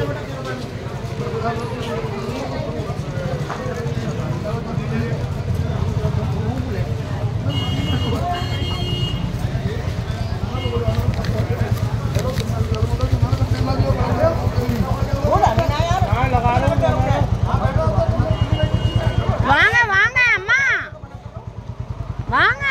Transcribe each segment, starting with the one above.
வாங்க வாங்க அம்மா வாங்க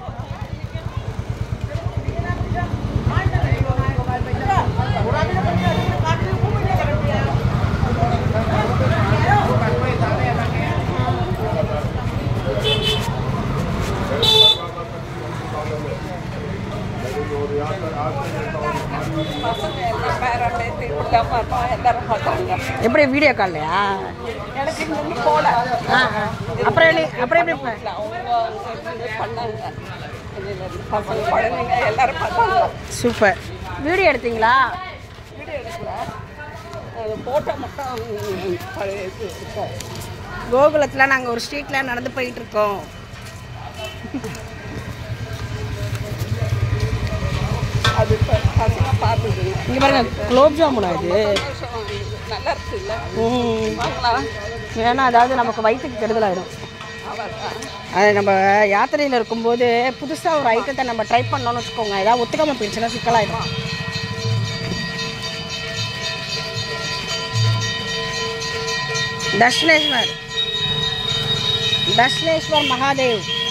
பசங்க எல்லாம் பேரண்ட்டு இப்படிதான் பார்த்தோம் எல்லாரும் பார்த்தாங்க எப்படி வீடியோ கால்லையா எனக்கு இன்னும் போல ஆ ஆ. அப்புறம் எப்படி அப்புறம் எப்படி ப- இல்ல, அவங்க இது பண்ணாங்க இதுல இருந்து பசங்க குழந்தைங்க எல்லாரும் பார்த்தாங்க சூப்பர் வீடியோ எடுத்தீங்களா வீடியோ எடுக்கல அது போட்டோ மட்டும் பழைய இது இருக்கு. கோகுலத்தில் நாங்கள் ஒரு ஸ்ட்ரீட்டில் நடந்து போயிட்டு இருக்கோம் அது இப்போ பசங்க பார்த்ததுங்க இங்கே பாருங்க குலோப் ஜாமுனா இது சந்தோஷம் இது நல்லா இருக்கு இல்லை ம் வாங்கலாம் ஏன்னா அதாவது நமக்கு வயிற்றுக்கு கெடுதலாயிடும் அவ்வளோதான் அது நம்ம யாத்திரையில் இருக்கும்போது புதுசாக ஒரு ஐட்டத்தை நம்ம ட்ரை பண்ணோம்னு வச்சுக்கோங்க ஏதாவது ஒத்துக்காம போயிடுச்சுன்னா சிக்கலாயிடும் தர்ஷனேஸ்வர் தர்ஷனேஸ்வர் மகாதேவ்